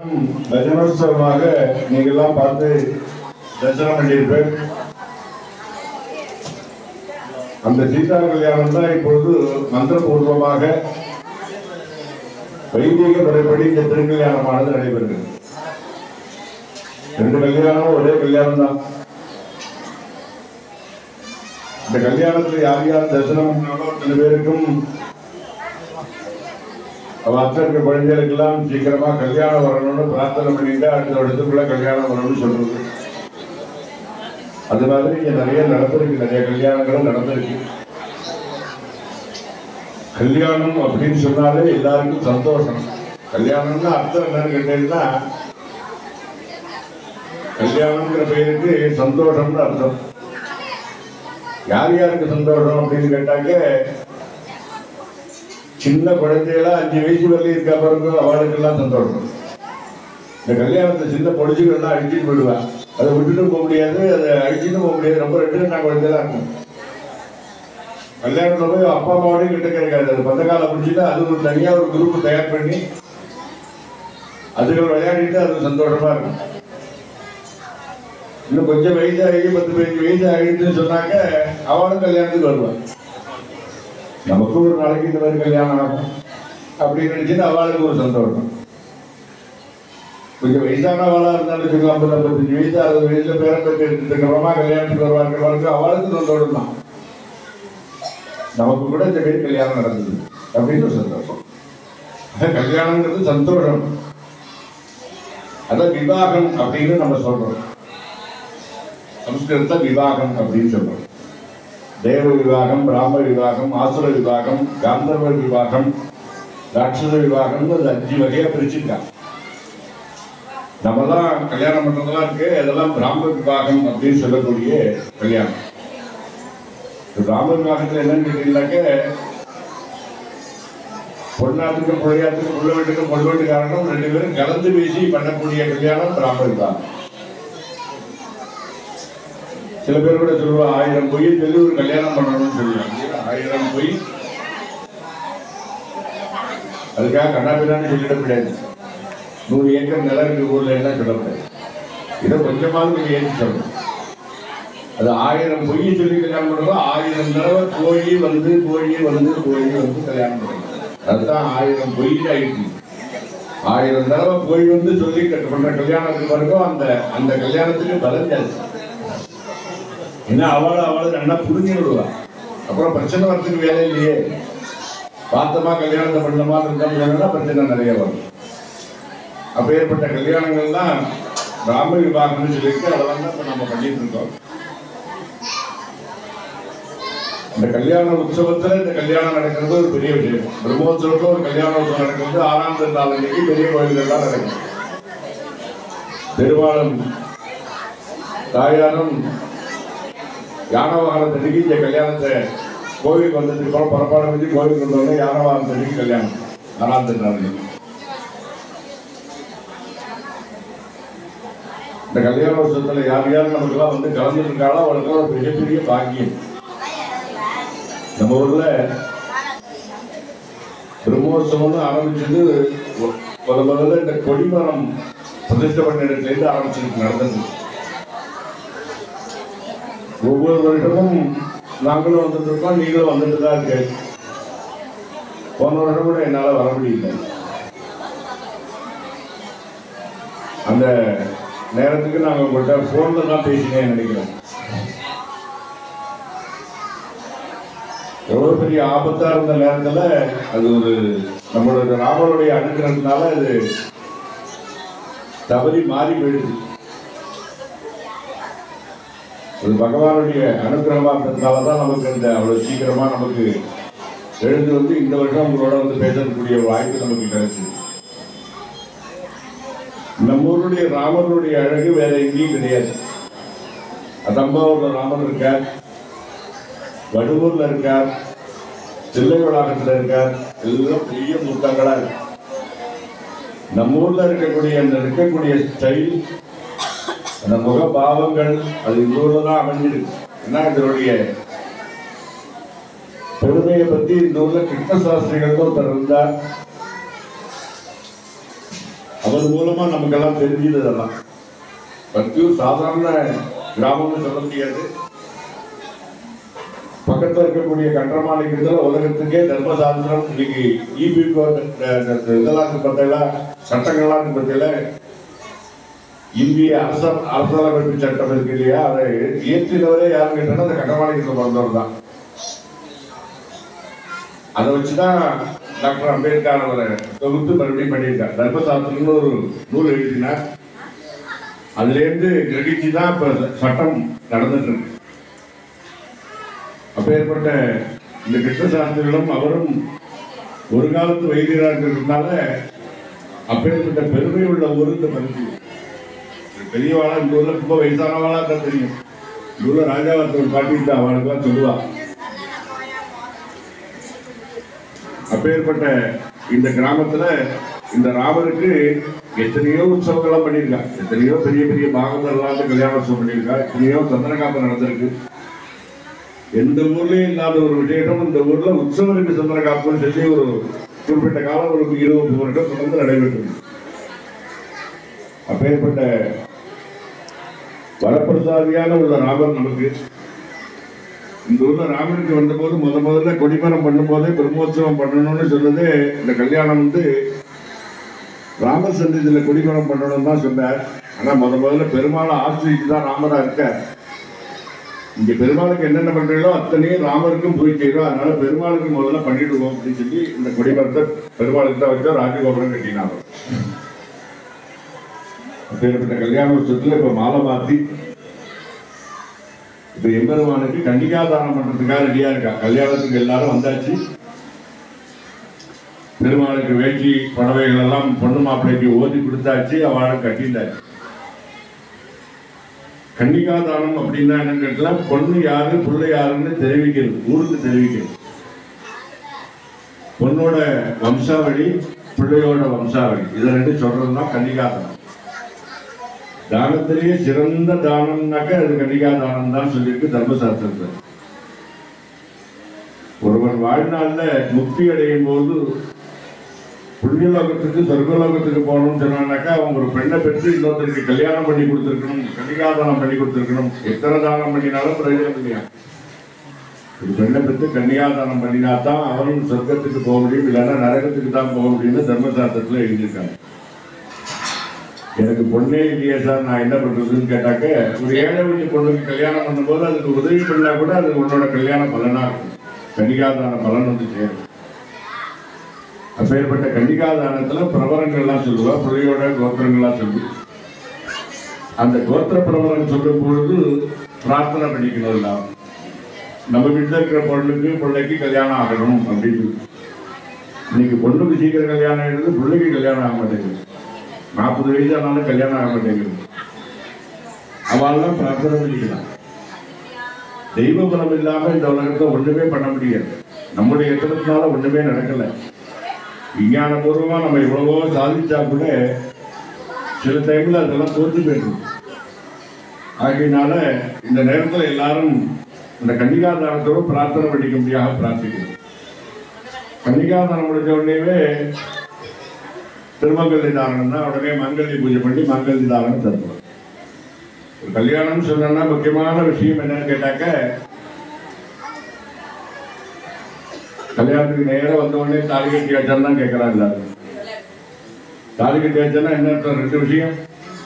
பஜனோத்சவமாக நீங்கள்லாம் பார்த்து தரிசனம் பண்ணியிருப்பேன் அந்த சீதா கல்யாணம் தான் இப்பொழுது மந்திரபூர்வமாக வைதிக முறைப்படி இந்த திருக்கல்யாணமானது நடைபெறுகிறது ரெண்டு கல்யாணம் ஒரே கல்யாணம் தான் இந்த கல்யாணத்தில் யார் யார் தரிசனம் பண்ணாலும் அத்தனை பேருக்கும் அவ அத்தை இருக்க குழந்தைகளுக்கெல்லாம் சீக்கிரமா கல்யாணம் வரணும்னு பிரார்த்தனை பண்ணிட்டு அடுத்த வருடத்துக்குள்ள கல்யாணம் வரணும்னு சொல்றது அது மாதிரி இங்க நிறைய நடந்திருக்கு நிறைய கல்யாணங்களும் நடந்திருக்கு கல்யாணம் அப்படின்னு சொன்னாலே எல்லாருக்கும் சந்தோஷம் கல்யாணம்னு அர்த்தம் என்னன்னு கேட்டீங்கன்னா கல்யாணம்ங்கிற பெயருக்கு சந்தோஷம்னு அர்த்தம் யார் யாருக்கு சந்தோஷம் அப்படின்னு கேட்டாக்க சின்ன குழந்தைகளா அஞ்சு வயசு வரலையும் இருக்கா பாருங்க அவளுக்கெல்லாம் சந்தோஷம் இந்த கல்யாணத்தை சின்ன பொடிச்சுக்கள்லாம் அழிச்சிட்டு போயிடுவா அதை விட்டுட்டு போக முடியாது அதை அழிச்சிட்டு போக முடியாது ரொம்ப ரெண்டு நான் குழந்தை தான் இருக்கும் கல்யாணத்துல போய் அப்பா அம்மாவோடய கிட்ட கிடைக்காது அது பந்த காலம் பிடிச்சிட்டு அது ஒரு தனியா ஒரு குரூப் தயார் பண்ணி அதுகள் விளையாடிட்டு அது சந்தோஷமா இருக்கும் இன்னும் கொஞ்சம் வயசாகி பத்து பதினஞ்சு வயசு ஆகிடுச்சுன்னு சொன்னாக்க அவனும் கல்யாணத்துக்கு வருவான் நமக்கும் ஒரு நாளைக்கு இந்த மாதிரி கல்யாணம் ஆகும் அப்படின்னு நினைச்சுட்டு அவளுக்கு ஒரு சந்தோஷம் கொஞ்சம் வயசானவளா இருந்தாலும் வச்சுக்கோ ஐம்பது ஐம்பத்தஞ்சு வயசு அறுபது வயசுல பேரம் பேர் எடுத்துக்கிறோமா கல்யாணத்துக்கு வருவாங்க அவளுக்கு சந்தோஷம் தான் நமக்கு கூட இந்த பேர் கல்யாணம் நடந்தது அப்படின்னு ஒரு சந்தோஷம் அதான் கல்யாணங்கிறது சந்தோஷம் அதான் விவாகம் அப்படின்னு நம்ம சொல்றோம் சம்ஸ்கிருதத்தை விவாகம் அப்படின்னு சொல்றோம் தேவ விவாகம் பிராம விவாகம் ஆசுர விவாகம் காந்தர்வ விவாகம் ராட்சத விவாகம் ஒரு அஞ்சு வகையா பிரிச்சிருக்காங்க நம்ம தான் கல்யாணம் பண்றதெல்லாம் இருக்கு அதெல்லாம் பிராம விவாகம் அப்படின்னு சொல்லக்கூடிய கல்யாணம் இந்த பிராம விவாகத்துல என்னன்னு கேட்டீங்கன்னாக்க பொன்னாட்டுக்கும் புழையாத்துக்கும் புள்ள வீட்டுக்கும் பொண்ணு வீட்டுக்காரனும் ரெண்டு பேரும் கலந்து பேசி பண்ணக்கூடிய கல்யாணம் பிராம விவாகம் சில பேர் கூட சொல்லுவா ஆயிரம் பொய் சொல்லி ஒரு கல்யாணம் பண்ணணும்னு சொல்லுவாங்க ஆயிரம் பொய் அதுக்காக கண்ணாபின்னான்னு சொல்லிடக்கூடாது நூறு ஏக்கர் நிலம் இருக்கு ஊர்ல எல்லாம் சொல்லக்கூடாது இதை கொஞ்சமாவது நீங்க ஏற்றி சொல்லணும் அது ஆயிரம் பொய் சொல்லி கல்யாணம் பண்ணுறோம் ஆயிரம் தடவை கோழி வந்து கோழி வந்து கோழி வந்து கல்யாணம் பண்ணணும் அதுதான் ஆயிரம் பொய் ஆயிடுச்சு ஆயிரம் தடவை பொய் வந்து சொல்லி கட்டு பண்ற கல்யாணத்துக்கு பாருங்க அந்த அந்த கல்யாணத்துக்கு பலன் ஜாஸ்தி ஏன்னா அவளை அவளை நல்லா புரிஞ்சு விடுவா அப்புறம் பிரச்சனை வரதுக்கு வேலை இல்லையே பார்த்தமா கல்யாணத்தை பண்ணமா இருந்தோம்னா பிரச்சனை நிறைய வரும் அப்பேற்பட்ட கல்யாணங்கள்லாம் ராம விவாகம்னு சொல்லிட்டு அதெல்லாம் தான் இப்ப நம்ம பண்ணிட்டு இருக்கோம் இந்த கல்யாண உற்சவத்துல இந்த கல்யாணம் நடக்கிறது ஒரு பெரிய விஷயம் பிரம்மோத்சவத்துல ஒரு கல்யாண உற்சவம் நடக்கிறது ஆறாம் திருநாள் அன்னைக்கு பெரிய கோயில்கள்லாம் நடக்கும் பெருமாளும் தாயாரும் யானவாகனம் தண்ணிக்கு இந்த கல்யாணத்தை கோவிலுக்கு வந்ததுக்கு அப்புறம் புறப்பாடு வச்சு கோவிலுக்கு வந்தோடனே யானவாகனம் தண்ணிக்கு கல்யாணம் ஆறாம் திருநாள் அன்னைக்கு. இந்த கல்யாண உற்சவத்துல யார் யார் நமக்கெல்லாம் வந்து கலந்துருக்காளோ அவளுக்கு ஒரு மிகப்பெரிய பாக்கியம் நம்ம ஊர்ல பிரம்மோற்சவம்னு ஆரம்பிச்சது ஒ- முத முதல்ல இந்த கொடிமரம் பிரதிஷ்டை பண்ண இடத்துல இருந்து ஆரம்பிச்சிருக்கு நடந்தது ஒவ்வொரு வருஷமும் நாங்களும் வந்துட்டு இருக்கோம் நீங்களும் வந்துட்டு தான் இருக்கு போன வருஷம் கூட என்னால வர முடியல அந்த நேரத்துக்கு நாங்க உங்கள்கிட்ட போன்ல தான் பேசினேன் நினைக்கிறேன் எவ்வளவு பெரிய ஆபத்தா இருந்த நேரத்துல அது ஒரு நம்மளோட ராமனுடைய அனுகிரகத்தினால அது தவறி மாறி போயிடுது அது பகவானுடைய அனுகிரகமா இருந்ததுனால தான் நமக்கு இந்த அவ்வளவு சீக்கிரமா நமக்கு எழுந்து வந்து இந்த வருஷம் உங்களோட வந்து பேசக்கூடிய வாய்ப்பு நமக்கு கிடைச்சது நம்ம ஊருடைய ராமனுடைய அழகு வேற எங்கேயும் கிடையாது அதம்பாவூர்ல ராமன் இருக்கார் வடுவூர்ல இருக்கார் தில்லை வளாகத்துல இருக்கார் எல்லாம் பெரிய முத்தங்களா இருக்கு நம்ம ஊர்ல இருக்கக்கூடிய அந்த இருக்கக்கூடிய ஸ்டைல் அந்த முக பாவங்கள் அது இந்த ஊர்ல தான் அமைஞ்சிருக்கு ஏன்னா இதனுடைய பெருமையை பத்தி இந்த ஊர்ல கிருஷ்ண சாஸ்திரிகள் ஒருத்தர் இருந்தார் அவர் மூலமா நமக்கெல்லாம் தெரிஞ்சது அதெல்லாம் பத்தியூர் சாதாரண கிராமம்னு சொல்ல முடியாது பக்கத்துல இருக்கக்கூடிய கன்றமாளிகள் உலகத்துக்கே தர்மசாஸ்திரம் இன்னைக்கு இபி இதெல்லாம் இருக்கு பார்த்தீங்களா சட்டங்கள்லாம் இருக்கு பார்த்தீங்களா இந்திய அரச அரசியலமைப்பு சட்டம் இருக்கு இல்லையா அதை இயற்றினவரே யாருன்னு கேட்டா அந்த கன்றமாளிகள் பிறந்தவர் தான் அதை வச்சுதான் டாக்டர் அம்பேத்கர் அவரை தொகுத்து மறுபடியும் பண்ணியிருக்கார் தர்மசாஸ்திரம்னு ஒரு நூல் எழுதினார் அதுல இருந்து கிரகிச்சு தான் இப்ப சட்டம் நடந்துட்டு இருக்கு அப்பேற்பட்ட இந்த கிருஷ்ணசாஸ்திரிகளும் அவரும் ஒரு காலத்து வைத்தியராக இருக்கிறதுனால அப்பேற்பட்ட பெருமை உள்ள ஊர் இந்த பருத்தி பெரியவாளா இந்த ஊர்ல ரொம்ப வயசானவாளா தான் தெரியும் இந்த ஊர்ல ராஜாவத்தன் பாட்டிட்டு அவளுக்குலாம் சொல்லுவா அப்பேற்பட்ட இந்த கிராமத்துல இந்த ராமருக்கு எத்தனையோ உற்சவங்கள்லாம் பண்ணியிருக்கா எத்தனையோ பெரிய பெரிய பாகவதெல்லாம் கல்யாண உற்சவம் பண்ணியிருக்கா எத்தனையோ சந்திரகாந்தம் நடந்திருக்கு எந்த ஊர்லயும் இல்லாத ஒரு விசேஷம் இந்த ஊர்ல உற்சவருக்கு சந்திரகாப்புன்னு சொல்லி ஒரு குறிப்பிட்ட காலம் ஒரு இருபது வருடம் தொடர்ந்து நடைபெற்றது அப்பேற்பட்ட வரப்பிரசாதியான உள்ள ராமர் நமக்கு இந்த ஊர்ல ராமருக்கு வந்தபோது முத முதல்ல கொடிமரம் பண்ணும்போதே பிரம்மோற்சவம் பண்ணணும்னு சொன்னது இந்த கல்யாணம் வந்து ராமர் சந்நிதியில கொடிமரம் பண்ணணும்னு தான் சொன்னார் ஆனா முத முதல்ல பெருமாளை ஆசிரியிட்டு தான் ராமரா இருக்கார் இங்க பெருமாளுக்கு என்னென்ன பண்றீங்களோ அத்தனையும் ராமருக்கும் போய் செய்யறோம் அதனால பெருமாளுக்கு முதல்ல பண்ணிடுவோம் அப்படின்னு சொல்லி இந்த கொடிமரத்தை பெருமாளுக்கு தான் வச்சா ராஜகோபுரம் கட்டினாங்க அப்பேற்பட்ட கல்யாண உற்சவத்துல இப்ப மாலை மாத்தி இப்ப எம்பெருமானுக்கு கன்னிகா தானம் பண்றதுக்காக ரெடியா இருக்கா கல்யாணத்துக்கு எல்லாரும் வந்தாச்சு பெருமாளுக்கு வேட்டி புடவைகள் எல்லாம் பொண்ணு மாப்பிள்ளைக்கு ஓதி கொடுத்தாச்சு அவளை கட்டிட்டாச்சு கன்னிகா தானம் அப்படின்னா என்னன்னு கேட்டா பொண்ணு யாரு புள்ள யாருன்னு தெரிவிக்கிறது ஊருக்கு தெரிவிக்கிறது பொண்ணோட வம்சாவளி பிள்ளையோட வம்சாவளி இதை ரெண்டு சொல்றதுதான் கன்னிகா தானம் தானத்திலேயே சிறந்த தானம்னாக்க அது கன்னிகா தானம் தான் சொல்லியிருக்கு தர்மசாஸ்திரத்துல ஒருவன் வாழ்நாள்ல முக்தி அடையும் போது புண்ணியலோகத்துக்கு சொர்க்கலோகத்துக்கு போகணும்னு சொன்னாக்கா அவங்க ஒரு பெண்ணை பெற்று இன்னொருத்தருக்கு கல்யாணம் பண்ணி கொடுத்துருக்கணும் கன்னிகாதானம் பண்ணி கொடுத்துருக்கணும் எத்தனை தானம் பண்ணினாலும் பிரயோஜனம் இல்லையா ஒரு பெண்ணை பெற்று கன்னிகாதானம் பண்ணினா தான் அவனும் சொர்க்கத்துக்கு போக முடியும் இல்லைன்னா நரகத்துக்கு தான் போக முடியும்னு தர்மசாஸ்திரத்துல எழுதியிருக்காங்க எனக்கு பொண்ணே இல்லையா சார் நான் என்ன பண்றதுன்னு கேட்டாக்க ஒரு ஏழை வீட்டு பொண்ணுக்கு கல்யாணம் பண்ணும்போது அதுக்கு உதவி பண்ணா கூட அது உன்னோட கல்யாண பலனா இருக்கும் கன்னிகாதான பலன் வந்து சேரும் அப்பேற்பட்ட கன்னிகாதானத்துல பிரபலங்கள்லாம் சொல்லுவா பிள்ளையோட கோத்திரங்கள்லாம் சொல்லி அந்த கோத்திர பிரபலம் சொல்லும் பொழுது பிரார்த்தனை பண்ணிக்கணும் எல்லாம் நம்ம வீட்டில் இருக்கிற பொண்ணுக்கு பிள்ளைக்கு கல்யாணம் ஆகணும் அப்படின்னு இன்னைக்கு பொண்ணுக்கு சீக்கிரம் கல்யாணம் ஆயிடுது பிள்ளைக்கு கல்யாணம் ஆக மாட்டேங்குது நாற்பது வயசு ஆனாலும் கல்யாணம் ஆக மாட்டேங்குது அவள்லாம் பிரார்த்தனை பண்ணிக்கலாம் தெய்வ பலம் இல்லாம இந்த உலகத்தை ஒண்ணுமே பண்ண முடியாது நம்முடைய எத்தனத்தினால ஒண்ணுமே நடக்கல விஞ்ஞானபூர்வமா நம்ம எவ்வளவோ சாதிச்சா கூட சில டைம்ல அதெல்லாம் தோற்று போயிடும் ஆகையினால இந்த நேரத்துல எல்லாரும் இந்த கன்னிகாதானத்தோட பிரார்த்தனை பண்ணிக்க முடியாத பிரார்த்திக்கணும் கன்னிகாதானம் முடிஞ்ச உடனேவே திருமங்கல்ய தாரணம் தான் உடனே மங்கல்ய பூஜை பண்ணி மங்கல்ய தாரணம் தருவோம் ஒரு கல்யாணம்னு சொன்னா முக்கியமான விஷயம் என்னன்னு கேட்டாக்க கல்யாணத்துக்கு நேரம் வந்த உடனே தாலி கட்டி வச்சான்னு தான் கேட்கறாங்க எல்லாரும் தாலி கட்டி வச்சானா என்ன அர்த்தம்? ரெண்டு விஷயம்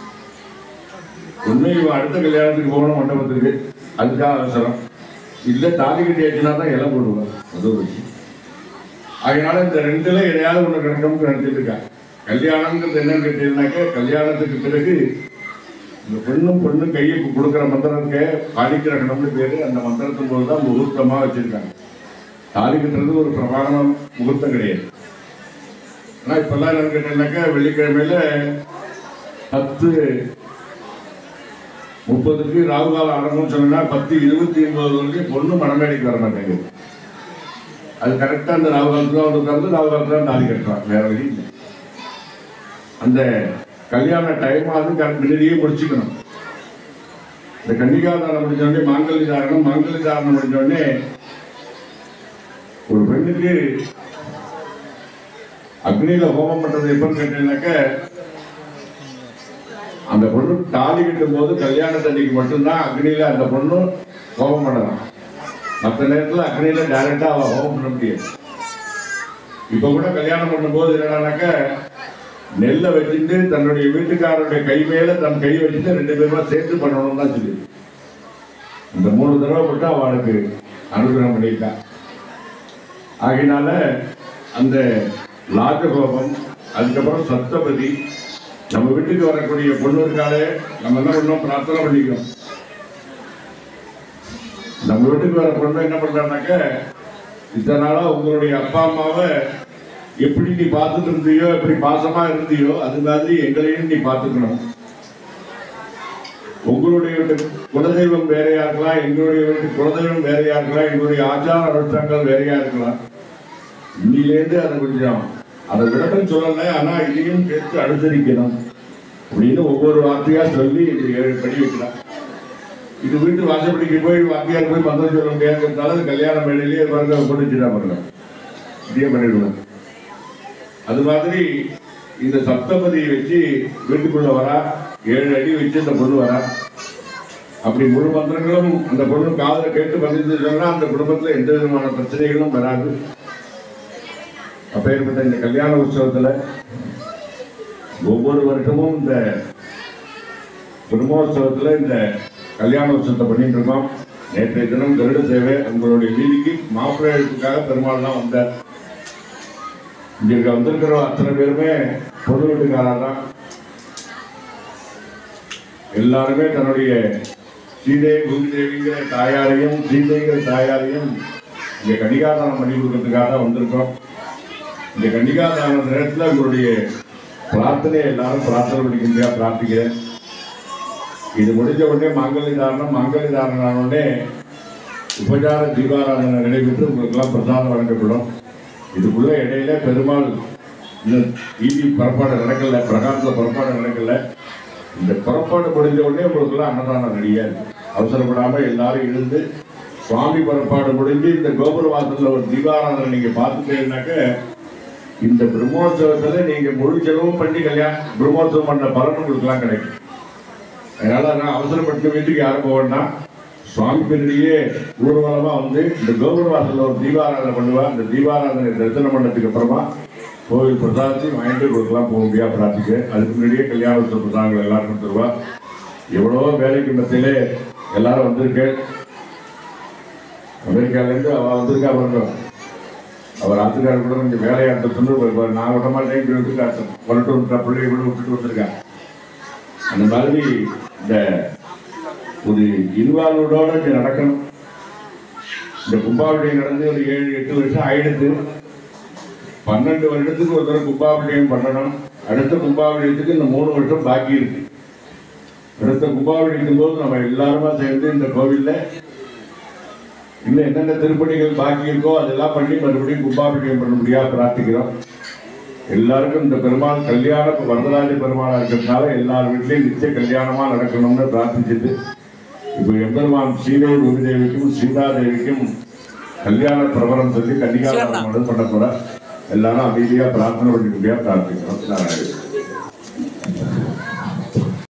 ஒண்ணு இவன் அடுத்த கல்யாணத்துக்கு போகணும் மண்டபத்துக்கு அதுக்காக அவசரம் இல்ல தாலி கட்டி வச்சுனா தான் இலை போடுவான் அது ஒரு விஷயம் அதனால இந்த ரெண்டுல எதையாவது ஒண்ணு கிடக்கணும்னு நினைச்சிட்டு இருக்காங்க கல்யாணம்ங்கிறது என்னன்னு கேட்டீங்கன்னாக்க கல்யாணத்துக்கு பிறகு இந்த பெண்ணும் பொண்ணும் கையை கொடுக்குற மந்திரத்துக்கு காலிக்கிரகணம்னு பேரு அந்த மந்திரத்தின் போது தான் முகூர்த்தமா வச்சிருக்காங்க தாலி கட்டுறது ஒரு பிரமாண முகூர்த்தம் கிடையாது ஆனா இப்பெல்லாம் என்னன்னு கேட்டீங்கன்னாக்கா வெள்ளிக்கிழமையில பத்து முப்பதுக்கு ராகு காலம் ஆரம்பம்னு சொன்னா பத்து இருபத்தி ஒன்பது வரைக்கும் பொண்ணு மணமேடைக்கு வர மாட்டேங்குது அது கரெக்டா அந்த ராகு காலத்துல வந்து உட்கார்ந்து ராகு காலத்துல தாலி கட்டுறான் வேற வழி இல்லை அந்த கல்யாண டைம் அது கரெக்ட் முன்னாடியே முடிச்சுக்கணும் இந்த கன்னிகாதாரம் முடிஞ்ச உடனே மாங்கல்ய தாரணம் மாங்கல்ய தாரணம் முடிஞ்ச உடனே ஒரு பெண்ணுக்கு அக்னியில ஹோமம் பண்றது எப்பன்னு கேட்டீங்கன்னாக்க அந்த பொண்ணு தாலி கட்டும் போது கல்யாணத்தன்னைக்கு மட்டும்தான் அக்னியில அந்த பொண்ணு ஹோமம் பண்ணலாம் மற்ற நேரத்துல அக்னியில டைரக்டா அவ ஹோமம் பண்ண முடியாது இப்ப கூட கல்யாணம் பண்ணும்போது என்னடானாக்க நெல்லை வச்சுட்டு தன்னுடைய வீட்டுக்காரருடைய கை மேல தன் கை வச்சுட்டு ரெண்டு பேருமா சேர்த்து பண்ணணும் தான் சொல்லி இந்த மூணு தடவை மட்டும் அவளுக்கு அனுகிரகம் பண்ணியிருக்கா ஆகையினால அந்த லாஜகோபம் அதுக்கப்புறம் சப்தபதி நம்ம வீட்டுக்கு வரக்கூடிய பொண்ணு இருக்காளே நம்ம என்ன பண்ணோம் பிரார்த்தனை பண்ணிக்கிறோம் நம்ம வீட்டுக்கு வர பொண்ணு என்ன பண்றானாக்க இத்தனை நாளா உங்களுடைய அப்பா அம்மாவை எப்படி நீ பார்த்துட்டு இருந்தியோ எப்படி பாசமா இருந்தியோ அது மாதிரி எங்களையும் நீ பார்த்துக்கணும் உங்களுடைய வீட்டு குலதெய்வம் வேறையா இருக்கலாம் எங்களுடைய வீட்டு குலதெய்வம் வேறையா இருக்கலாம் எங்களுடைய ஆச்சார அனுஷ்டானங்கள் வேறையா இருக்கலாம் இன்னிலேருந்து அதை கொஞ்சம் அதை விடட்டும் சொல்லலை ஆனா இதையும் சேர்த்து அனுசரிக்கணும் அப்படின்னு ஒவ்வொரு வார்த்தையா சொல்லி இந்த ஏழு படி வைக்கலாம் இது வீட்டு வாசப்படிக்கு போய் வாத்தியார் போய் மந்திரம் சொல்ல முடியாதுன்றதால அது கல்யாண மேடையிலேயே பிறந்த பொண்ணுச்சுனா பண்ணலாம் இதே பண்ணிடுவோம் அது மாதிரி இந்த சப்தபதியை வச்சு வீட்டுக்குள்ள வரா ஏழு அடி வச்சு அந்த பொண்ணு வரா அப்படி முழு மந்திரங்களும் அந்த பொண்ணு காதுல கேட்டு பதிந்து சொன்னா அந்த குடும்பத்துல எந்த விதமான பிரச்சனைகளும் வராது அப்பேற்பட்ட இந்த கல்யாண உற்சவத்துல ஒவ்வொரு வருஷமும் இந்த பிரம்மோற்சவத்துல இந்த கல்யாண உற்சவத்தை பண்ணிட்டு இருக்கோம் நேற்றைய தினம் கருட சேவை உங்களுடைய வீதிக்கு மாப்பிள்ளைகளுக்காக பெருமாள் தான் வந்தார் இங்க இருக்க வந்திருக்கிற அத்தனை பேருமே பொது வீட்டுக்காரர் தான் எல்லாருமே தன்னுடைய சீதை குருதேவிங்கிற தாயாரையும் சீதைங்கிற தாயாரையும் இங்க கணிகாதானம் பண்ணி கொடுக்கறதுக்காக தான் வந்திருக்கோம் இந்த கன்னிகாதான நேரத்தில் உங்களுடைய பிரார்த்தனை எல்லாரும் பிரார்த்தனை பண்ணிக்கிறியா பிரார்த்திக்கிறேன் இது முடிஞ்ச உடனே மாங்கல்ய தாரணம் மாங்கல்ய தாரணம் ஆன உடனே உபச்சார தீபாராதனை நடைபெற்று உங்களுக்கெல்லாம் பிரசாதம் வழங்கப்படும் இதுக்குள்ள இடையில பெருமாள் இன்னும் வீதி புறப்பாடு நடக்கல பிரகாச புறப்பாடு நடக்கல இந்த புறப்பாடு முடிஞ்ச உடனே உங்களுக்கெல்லாம் அன்னதானம் ரெடியா இருக்கு அவசரப்படாம எல்லாரும் இருந்து சுவாமி புறப்பாடு முடிஞ்சு இந்த கோபுர வாசல்ல ஒரு தீபாராதனை நீங்க பார்த்துட்டீங்கன்னாக்க இந்த பிரம்மோற்சவத்துல நீங்க முழு செலவும் பண்ணி கல்யாணம் பிரம்மோற்சவம் பண்ண பலன் உங்களுக்குலாம் கிடைக்கும் அதனால நான் அவசரப்பட்டு வீட்டுக்கு யாரும் போக வேண்டாம் சுவாமி பின்னாடியே ஊர்வலமா வந்து இந்த கோபுர வாசல்ல ஒரு தீபாராதனை பண்ணுவா இந்த தீபாராதனை தரிசனம் பண்ணதுக்கு அப்புறமா கோவில் பிரசாதத்தையும் வாங்கிட்டு கொடுக்கலாம் போக முடியா பிரார்த்திக்க அதுக்கு முன்னாடியே கல்யாண உற்சவ பிரசாதங்கள் எல்லாருக்கும் தருவா எவ்வளவோ வேலைக்கு மத்தியிலே எல்லாரும் வந்திருக்கு அமெரிக்கால இருந்து அவ வந்திருக்கா பாருங்க அவர் ஆத்துக்காரர் கூட கொஞ்சம் வேலையாட்ட சொன்னு நான் விட மாட்டேன் இப்படி விட்டு காட்டும் வரட்டும் பிள்ளைய கூட விட்டுட்டு வந்திருக்கேன் அந்த மாதிரி இந்த ஒரு இன்வால்வோட இது நடக்கணும் இந்த கும்பாபிஷேகம் நடந்து ஒரு ஏழு எட்டு வருஷம் ஆயிடுத்து பன்னெண்டு வருடத்துக்கு ஒரு தடவை கும்பாபிஷேகம் பண்ணணும் அடுத்த கும்பாபிஷேகத்துக்கு இந்த மூணு வருஷம் பாக்கி இருக்கு அடுத்த கும்பாபிஷேகத்தின் போது நம்ம எல்லாருமா சேர்ந்து இந்த கோவில்ல இன்னும் என்னென்ன திருப்பணிகள் பாக்கி இருக்கோ அதெல்லாம் பண்ணி மறுபடியும் கும்பாபிஷேகம் பண்ண முடியாது பிரார்த்திக்கிறோம் எல்லாருக்கும் இந்த பெருமாள் கல்யாண வரதராஜ பெருமாளா இருக்கிறதுனால எல்லார் வீட்லயும் நிச்சய கல்யாணமா நடக்கணும்னு பிரார்த்திச்சுட்டு இப்போ எம்பெருமான் சீதை குருதேவிக்கும் சீதாதேவிக்கும் கல்யாண பிரபலம் சொல்லி கன்னிகாதானம் பண்ண போற எல்லாரும் அமைதியா பிரார்த்தனை பண்ணிக்க முடியாது பிரார்த்திக்கிறோம் நாராயணன்.